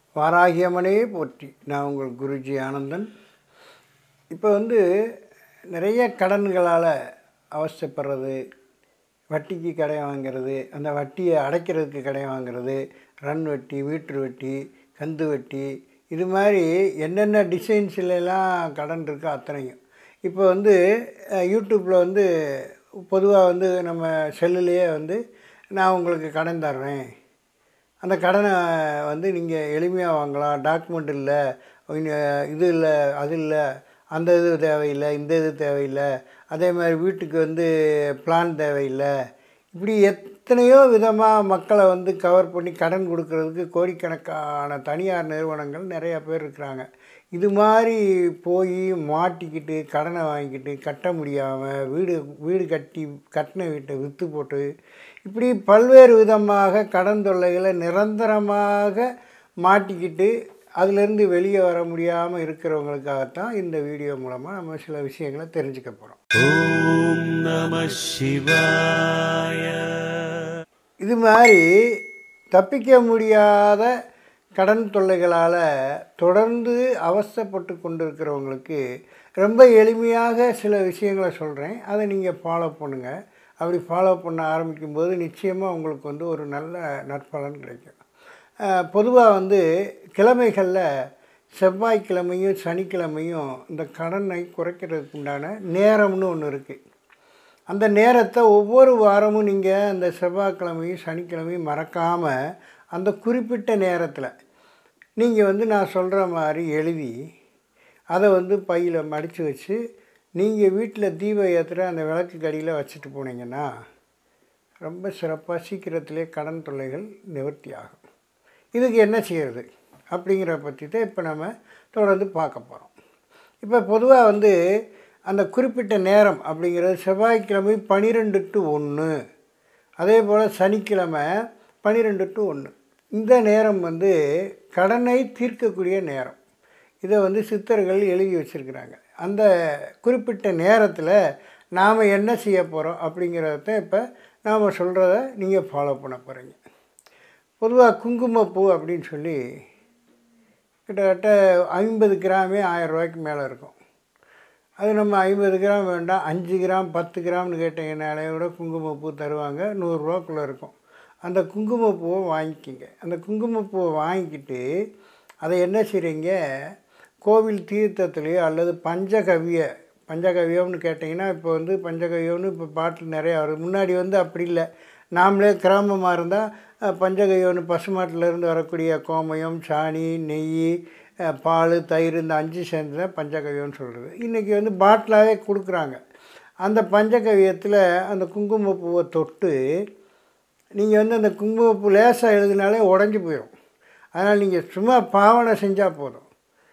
வாராகியமனே போற்றி நான் உங்கள் குருஜி ஆனந்தன் இப்போ வந்து நிறைய கடன்களால் அவஸ்தைப்படுறது வட்டிக்கு கடை வாங்கிறது அந்த வட்டியை அடைக்கிறதுக்கு கடை வாங்கிறது ரன் வட்டி வீட்டு வட்டி கந்து வட்டி இது மாதிரி என்னென்ன டிசைன்ஸ்லாம் கடன் இருக்கோ அத்தனையும் இப்போ வந்து யூடியூப்பில் வந்து பொதுவாக வந்து நம்ம செல்லுலேயே வந்து நான் உங்களுக்கு கடன் தர்றேன் அந்த கடனை வந்து நீங்கள் எளிமையாக வாங்கலாம் டாக்குமெண்ட் இல்லை இது இல்லை அது இல்லை அந்த இது தேவையில்லை இந்த இது தேவையில்லை அதே மாதிரி வீட்டுக்கு வந்து பிளான் தேவையில்லை இப்படி எத்தனையோ விதமாக மக்களை வந்து கவர் பண்ணி கடன் கொடுக்கறதுக்கு கோடிக்கணக்கான தனியார் நிறுவனங்கள் நிறையா பேர் இருக்கிறாங்க இது மாதிரி போய் மாட்டிக்கிட்டு கடனை வாங்கிக்கிட்டு கட்ட முடியாமல் வீடு வீடு கட்டி கட்டின வீட்டை விற்று போட்டு இப்படி பல்வேறு விதமாக கடன் தொல்லைகளை நிரந்தரமாக மாட்டிக்கிட்டு அதிலிருந்து வெளியே வர முடியாமல் இருக்கிறவங்களுக்காகத்தான் இந்த வீடியோ மூலமாக நம்ம சில விஷயங்களை தெரிஞ்சுக்க போகிறோம் ॐ नमः शिवाय இது மாதிரி தப்பிக்க முடியாத கடன் தொல்லைகளால் தொடர்ந்து அவஸ்தைப்பட்டு கொண்டிருக்கிறவங்களுக்கு ரொம்ப எளிமையாக சில விஷயங்களை சொல்கிறேன் அதை நீங்கள் ஃபாலோ பண்ணுங்கள் அப்படி ஃபாலோ பண்ண ஆரம்பிக்கும்போது நிச்சயமாக உங்களுக்கு வந்து ஒரு நல்ல நற்பலன் கிடைக்கும் பொதுவாக வந்து கிழமைகளில் செவ்வாய்க்கிழமையும் சனிக்கிழமையும் இந்த கடனை குறைக்கிறதுக்கு உண்டான நேரம்னு ஒன்று இருக்குது அந்த நேரத்தை ஒவ்வொரு வாரமும் நீங்கள் அந்த செவ்வாய்க்கிழமையும் சனிக்கிழமையும் மறக்காமல் அந்த குறிப்பிட்ட நேரத்தில் நீங்கள் வந்து நான் சொல்கிற மாதிரி எழுதி அதை வந்து பையில் மடித்து வச்சு நீங்கள் வீட்டில் தீபம் ஏற்றுற அந்த விளக்கு கடியில் வச்சுட்டு போனீங்கன்னா ரொம்ப சிறப்பாக சீக்கிரத்திலே கடன் தொல்லைகள் நிவர்த்தி ஆகும் இதுக்கு என்ன செய்கிறது அப்படிங்கிற பற்றி தான் இப்போ நம்ம தொடர்ந்து பார்க்க போகிறோம் இப்போ பொதுவாக வந்து அந்த குறிப்பிட்ட நேரம் அப்படிங்கிறது செவ்வாய்க்கிழமை பன்னிரெண்டு டு ஒன்று அதே போல் சனிக்கிழமை பன்னிரெண்டு டு ஒன்று இந்த நேரம் வந்து கடனை தீர்க்கக்கூடிய நேரம் இதை வந்து சித்தர்கள் எழுதி வச்சுருக்கிறாங்க அந்த குறிப்பிட்ட நேரத்தில் நாம் என்ன செய்ய போகிறோம் அப்படிங்கிறத இப்போ நாம் சொல்கிறத நீங்கள் ஃபாலோ பண்ண போகிறீங்க பொதுவாக குங்குமப்பூ அப்படின்னு சொல்லி கிட்டத்தட்ட ஐம்பது கிராமே ஆயிரம் ரூபாய்க்கு மேலே இருக்கும் அது நம்ம ஐம்பது கிராம் வேண்டாம் அஞ்சு கிராம் பத்து கிராம்னு கேட்டீங்கனாலே கூட குங்குமப்பூ தருவாங்க நூறுரூவாக்குள்ளே இருக்கும் அந்த குங்குமப்பூவை வாங்கிக்கிங்க அந்த குங்குமப்பூவை வாங்கிக்கிட்டு அதை என்ன செய்கிறீங்க கோவில் தீர்த்தத்துலேயோ அல்லது பஞ்சகவிய பஞ்சகவியம்னு கேட்டிங்கன்னா இப்போ வந்து பஞ்சகவியம்னு இப்போ பாட்டில் நிறையா வருது முன்னாடி வந்து அப்படி இல்லை நாமளே கிராமமாக இருந்தால் பஞ்சகவியம்னு பசுமாட்டிலேருந்து வரக்கூடிய கோமயம் சாணி நெய் பால் தயிர் இந்த அஞ்சு சேர்ந்து தான் பஞ்சகவியம்னு சொல்கிறது இன்றைக்கி வந்து பாட்டிலாகவே கொடுக்குறாங்க அந்த பஞ்சகவியத்தில் அந்த குங்குமப்பூவை தொட்டு நீங்கள் வந்து அந்த குங்குமப்பூ லேசாக எழுதினாலே உடஞ்சி போயிடும் அதனால் நீங்கள் சும்மா பாவனை செஞ்சால் போதும்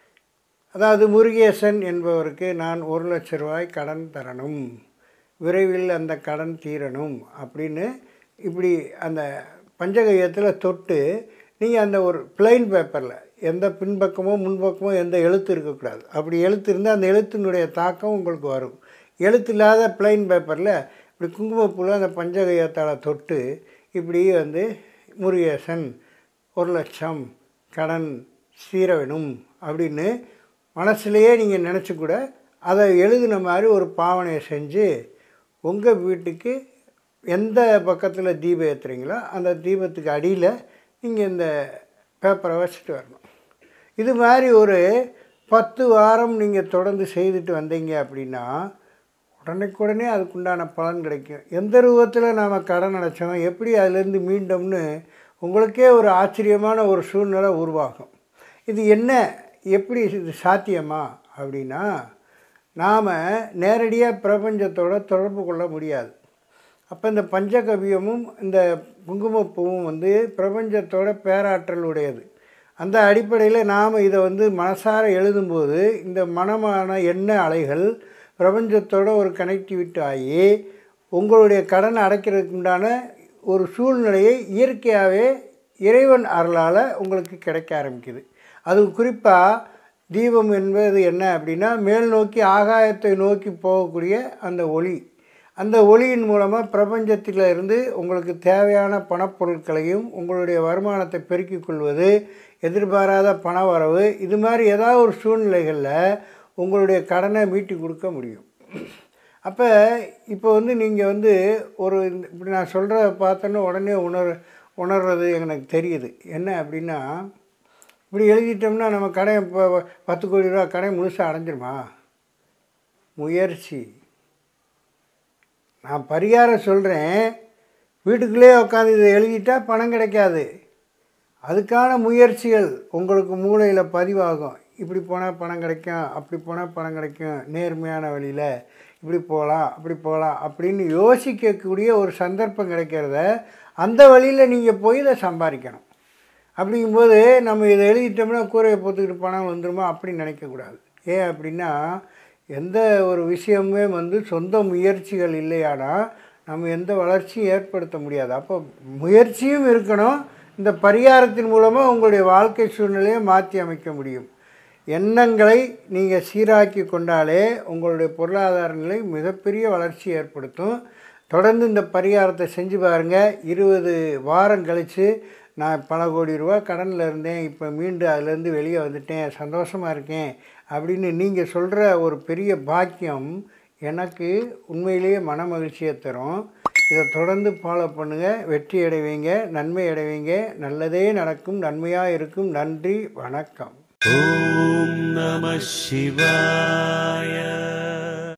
அதாவது முருகேசன் என்பவருக்கு நான் ஒரு லட்ச ரூபாய் கடன் தரணும் விரைவில் அந்த கடன் தீரணும் அப்படின்னு இப்படி அந்த பஞ்சகவியத்தில் தொட்டு நீங்கள் அந்த ஒரு பிளைன் பேப்பரில் எந்த பின்பக்கமோ முன்பக்கமோ எந்த எழுத்து இருக்கக்கூடாது அப்படி எழுத்து இருந்தால் அந்த எழுத்தினுடைய தாக்கம் உங்களுக்கு வரும் எழுத்து இல்லாத பிளைன் பேப்பரில் இப்படி குங்குமப்பூவில் அந்த பஞ்சகவியத்தால் தொட்டு இப்படி வந்து முருகேசன் ஒரு லட்சம் கடன் சீர வேணும் அப்படின்னு மனசுலையே நீங்கள் நினச்சி கூட அதை எழுதின மாதிரி ஒரு பாவனையை செஞ்சு உங்கள் வீட்டுக்கு எந்த பக்கத்தில் தீபம் ஏற்றுறீங்களோ அந்த தீபத்துக்கு அடியில் நீங்கள் இந்த பேப்பரை வச்சுட்டு வரணும் இது மாதிரி ஒரு பத்து வாரம் நீங்கள் தொடர்ந்து செய்துட்டு வந்தீங்க அப்படின்னா உடனுக்குடனே அதுக்குண்டான பலன் கிடைக்கும் எந்த ரூபத்தில் நாம் கடன் அடைச்சோம் எப்படி அதிலேருந்து மீண்டோம்னு உங்களுக்கே ஒரு ஆச்சரியமான ஒரு சூழ்நிலை உருவாகும் இது என்ன எப்படி இது சாத்தியமா அப்படின்னா நாம் நேரடியாக பிரபஞ்சத்தோட தொடர்பு கொள்ள முடியாது அப்போ இந்த பஞ்சகவியமும் இந்த குங்குமப்பூவும் வந்து பிரபஞ்சத்தோட பேராற்றல் உடையது அந்த அடிப்படையில் நாம் இதை வந்து மனசார எழுதும்போது இந்த மனமான எண்ண அலைகள் பிரபஞ்சத்தோட ஒரு கனெக்டிவிட்டி ஆகி உங்களுடைய கடனை அடைக்கிறதுக்கு உண்டான ஒரு சூழ்நிலையை இயற்கையாகவே இறைவன் அருளால் உங்களுக்கு கிடைக்க ஆரம்பிக்குது அது குறிப்பாக தீபம் என்பது என்ன அப்படின்னா மேல் நோக்கி ஆகாயத்தை நோக்கி போகக்கூடிய அந்த ஒளி அந்த ஒளியின் மூலமாக பிரபஞ்சத்தில் இருந்து உங்களுக்கு தேவையான பணப்பொருட்களையும் உங்களுடைய வருமானத்தை பெருக்கிக் கொள்வது எதிர்பாராத பண வரவு இது மாதிரி ஏதாவது ஒரு சூழ்நிலைகளில் உங்களுடைய கடனை மீட்டி கொடுக்க முடியும் அப்போ இப்போ வந்து நீங்கள் வந்து ஒரு இந்த- இப்படி நான் சொல்கிறத பார்த்தோன்னே உடனே உணர் உணர்றது எனக்கு தெரியுது என்ன அப்படின்னா இப்படி எழுதிட்டோம்னா நம்ம கடை இப்போ பத்து கோடி ரூபா கடை முழுசாக அடைஞ்சிருமா முயற்சி நான் பரிகாரம் சொல்கிறேன் வீட்டுக்குள்ளேயே உட்காந்து இதை எழுதிட்டா பணம் கிடைக்காது அதுக்கான முயற்சிகள் உங்களுக்கு மூளையில் பதிவாகும் இப்படி போனால் பணம் கிடைக்கும் அப்படி போனால் பணம் கிடைக்கும் நேர்மையான வழியில் இப்படி போகலாம் அப்படி போகலாம் அப்படின்னு யோசிக்கக்கூடிய ஒரு சந்தர்ப்பம் கிடைக்கிறத அந்த வழியில் நீங்கள் போய் இதை சம்பாதிக்கணும் அப்படிங்கும்போது நம்ம இதை எழுதிட்டோம்னா கூரையை போத்துக்கிட்டு பணம் வந்துருமா அப்படின்னு நினைக்கக்கூடாது ஏன் அப்படின்னா எந்த ஒரு விஷயமுமே வந்து சொந்த முயற்சிகள் இல்லையானா நம்ம எந்த வளர்ச்சியும் ஏற்படுத்த முடியாது அப்போ முயற்சியும் இருக்கணும் இந்த பரிகாரத்தின் மூலமாக உங்களுடைய வாழ்க்கை சூழ்நிலையை மாற்றி அமைக்க முடியும் எண்ணங்களை நீங்கள் சீராக்கி கொண்டாலே உங்களுடைய பொருளாதார நிலை மிகப்பெரிய வளர்ச்சி ஏற்படுத்தும் தொடர்ந்து இந்த பரிகாரத்தை செஞ்சு பாருங்கள் இருபது வாரம் கழித்து நான் பல கோடி ரூபா கடனில் இருந்தேன் இப்போ மீண்டும் அதுலேருந்து வெளியே வந்துட்டேன் சந்தோஷமாக இருக்கேன் அப்படின்னு நீங்கள் சொல்கிற ஒரு பெரிய பாக்கியம் எனக்கு உண்மையிலேயே மன மகிழ்ச்சியை தரும் இதை தொடர்ந்து ஃபாலோ பண்ணுங்கள் வெற்றி அடைவீங்க நன்மை அடைவீங்க நல்லதே நடக்கும் நன்மையாக இருக்கும் நன்றி வணக்கம் ॐ नमः शिवाय